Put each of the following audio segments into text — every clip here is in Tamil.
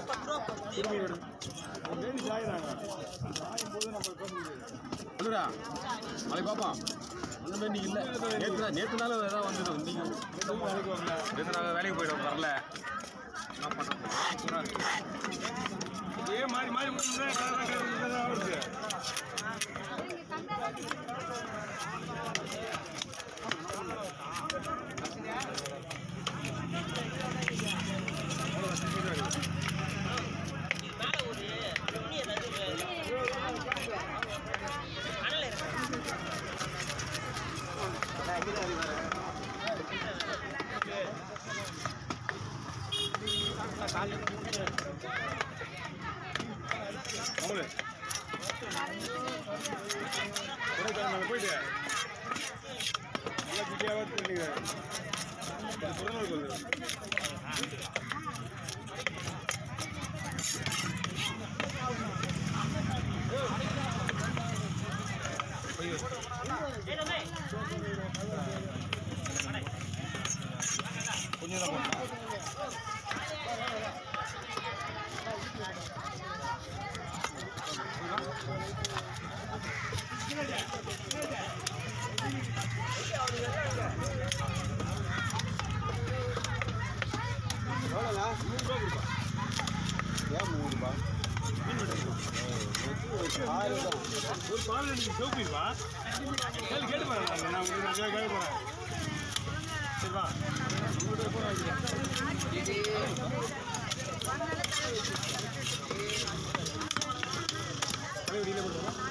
சொல்லுடா நாளைக்கு பார்ப்போம் ஒன்றுமே இன்னைக்கு இல்லை நேற்று நேற்று நாள் ஏதாவது வந்தது இன்னைக்கு நேற்று நாள் வேலைக்கு போயிட்டோம் வரல என்ன பண்ணுறது இதே மாறி மாறி வருது அவங்களே கொடைக்கானல் போயிட்டு நல்லா பிஸியாக தெரியுங்க பிறந்தநாள் சொல்லுங்க கொஞ்சம் தான் போகணும் ஒரு பால் நீங்க சோப்பிப்பா கேள்வி கேட்டு பாருங்க நான் உங்களுக்கு நான் கேட்க போறேன் சரிப்பா உங்கள்கிட்ட போன வைக்கிறேன் அப்படியே வெளியில போட்டுருவோம்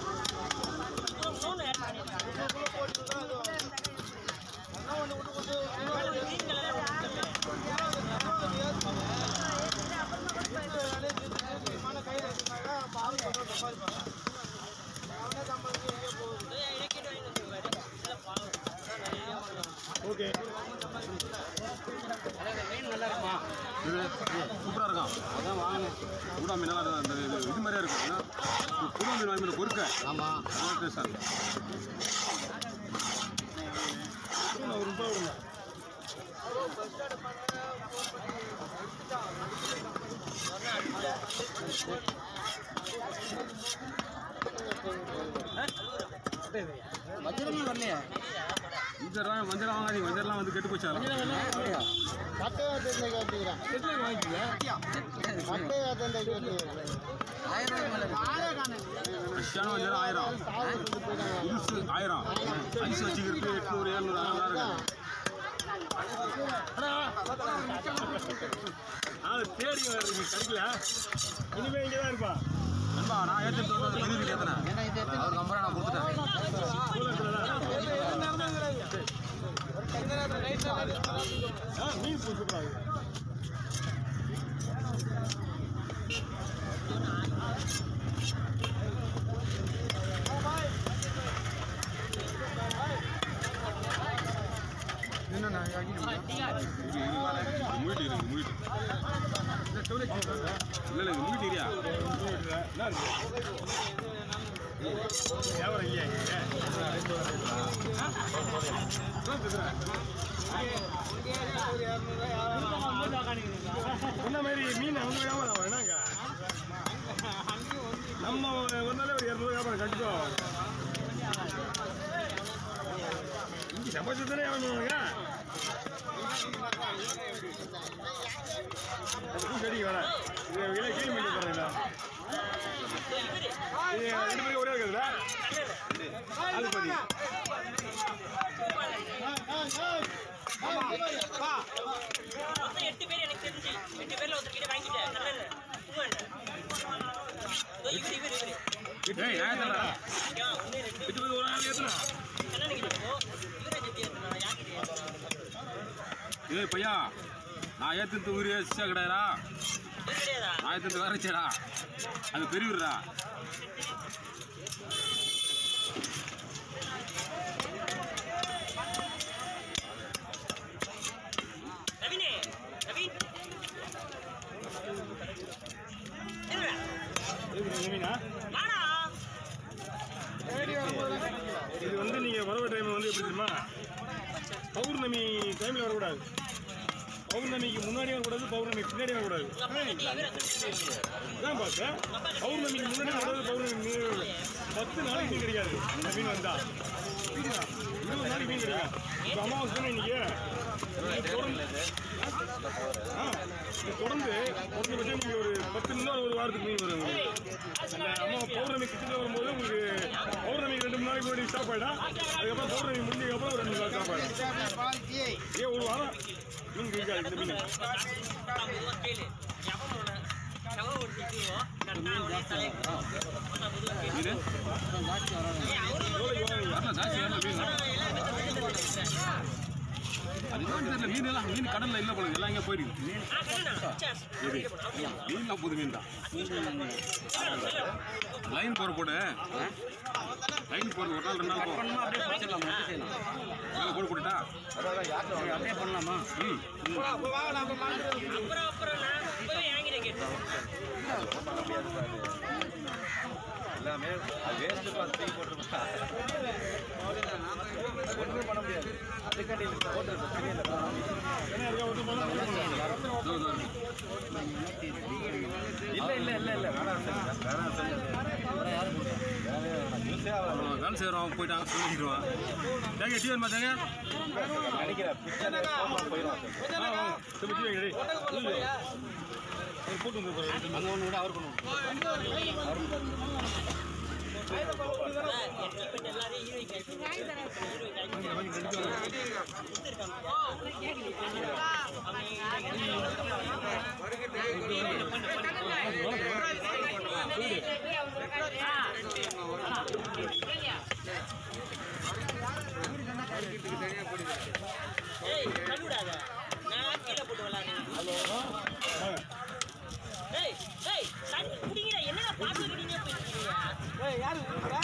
ஓகே இது சூப்பராக இருக்கும் அதான் வாங்கணும் சூடா மீனெல்லாம் அது அந்த இது இது மாதிரியே இருக்கும் ஏன்னா இது புது மீன் வாங்கி மீன் பொறுக்க ஆமாம் டேஸ்டாக இருக்கும் ஒரு ரூபாய் விடுங்க மஞ்சள் மஞ்சள் வாங்காதீங்க மஞ்சள்லாம் வந்து கெட்டு போச்சு அதெல்லாம் ஃப்ரெஷ்ஷான மஞ்சள் ஆயிரம் புதுசு ஆயிரம் ஐஸ் வச்சுக்கிறது எட்நூறு ஏழ்நூறு அதெல்லாம் ஆள் தேடி வருது கிடைக்கல இனிமே இங்கே தான் இருப்பா நண்பா நான் ஏற்றிட்டு வந்து பதிவு ஏற்றினேன் அவர் நம்பரை நான் கொடுத்துட்டேன் ஆ மீன் பூசக்கூடாது மூடிட்டு இருக்கு மூடிட்டு இல்லை இல்லை மூடிட்டு இருக்கியா வியாபாரம் இல்லையா இந்த மாதிரி மீன் அவங்க வியாபாரம் ஆகும் என்னங்க நம்ம ஒரு ஒரு நாளே ஒரு இரநூறு வியாபாரம் கண்டிப்பா இங்கே சம்பாதிச்சு தானே வியாபாரம் பண்ணுவாங்க அது பூ செடிக்கு வேணாம் இது விலை கீழ் பண்ணி போடுறீங்களா இது ரெண்டு பேருக்கு ஒரே இருக்குதுல்ல அது பதி மொத்தம் எட்டு பேர் எனக்கு தெரிஞ்சு எட்டு பேர்ல ஒருத்தர்கிட்ட வாங்கிட்டேன் நல்ல இல்ல இவர் இவர் இவர் ஏய் ஏன் தரா ஏன் ஒன்று ரெண்டு எட்டு பேர் ஒரு நாள் ஏற்றுனா கண்ணனுக்கு போ இவரை ஜெட்டி ஏற்றணும் யார்கிட்ட ஏற்றணும் ஏய் பையா நான் ஏற்றுறது ஊரே சிச்சா கிடையாதா இது கிடையாதா நான் ஏற்றுறது வேற சேடா அது பெரியவர்டா ரவினே ரவி என்னடா இது மீனா வாடா இது வந்து நீங்கள் வரவு டைம் வந்து எப்படி தெரியுமா பௌர்ணமி டைமில் வரக்கூடாது பௌர்ணமிக்கு முன்னாடி வரக்கூடாது பௌர்ணமிக்கு பின்னாடி வரக்கூடாது உங்க அப்பா கட்டி இவரை கட்டி அதான் பார்த்தேன் பௌர்ணமிக்கு முன்னாடி வரக்கூடாது பௌர்ணமி முன்னாடி வரக்கூடாது. பத்து நாளைக்கு மீன் கிடைக்காது இந்த மீன் வந்தா இருபது நாளைக்கு மீன் கிடைக்கும் இப்போ அமாவாசை தானே இன்னைக்கு இது தொடர்ந்து ஆ இது தொடர்ந்து குறைஞ்சபட்சம் நீங்கள் ஒரு பத்து நிமிடம் ஒரு வாரத்துக்கு மீன் வரும் உங்களுக்கு அந்த அம்மா பௌர்ணமி கிட்ட வரும்போது உங்களுக்கு பௌர்ணமி ரெண்டு மூணு நாளைக்கு முன்னாடி ஸ்டாப் ஆகிடும் அதுக்கப்புறம் பௌர்ணமி முடிஞ்சதுக்கப்புறம் ஒரு ரெண்டு மூணு நாள் ஸ்டாப் ஆகிடும் ஏன் ஒரு வாரம் மீன் கிடைக்காது இந்த மீன் பொதுவா கேளு எவனோட செவ ஒரு திட்டுவோம் கரெக்டா அவனே தலையை பொதுவா கேளு மீன் ஏய், அவரு எவ்வளோக்கு வாங்குவீங்க வரல ஜாஸ்தி வரல மீன் எல்லாமே தெரிஞ்சது அதுதான் தெரியல மீன் எல்லாம் மீன் கடல்ல இல்ல போல எல்லாம் இங்கே போயிருக்கு ஆ கண்ணா சேஸ் இது மீன்லாம் புது மீன் தான் லைன் போற போடு லைன் போறது ஒரு நாள் ரெண்டு நாள் போகும் மேலே போட்டு போட்டுட்டா அப்படியே பண்ணலாமா ம் அப்புறம் அப்புறம் நான் இப்பவே என்கிட்ட கேட்டேன் எல்லாமே வேஸ்ட் பார்த்து தூக்கி போட்டுருப்பா ஒன்றும் பண்ண முடியாது அதுக்காண்டி போட்டுருப்போம் தெரியல ஏன்னா இருக்கா ஒருத்தர் பண்ண முடியும் இதோ, இதோ இருக்கு. இல்ல இல்ல இல்ல இல்ல வேணாம் சொல்லுங்க வேணாம் சொல்லுங்க வேற யாரும் வேலையே வேணாம் யூஸே ஆகாது அவ்வளோ வேலை செய்கிறோம் போயிட்டாங்க சொல்லிடுவான் தேங்க டீ வேணுமா தேங்க நினைக்கிறேன் பிச்சை போயிடும் ஆ வாங்க சரி வச்சு வைங்க டேய். இல்ல. ஒரு போட்டு வந்து பாரு. அங்கே ஒன்று விட அவர் கொண்டு எக்யூப்மெண்ட் எல்லாரையும் ஹீரோய்க்கு ஏய் கழுவிடாத நான் கீழே போட்டு விளாடுறேன் வாங்க. ஏய் ஏய் தண்ணி குடிங்கடா என்னடா பாத்து குடிங்க போயிட்டு இருக்கீங்க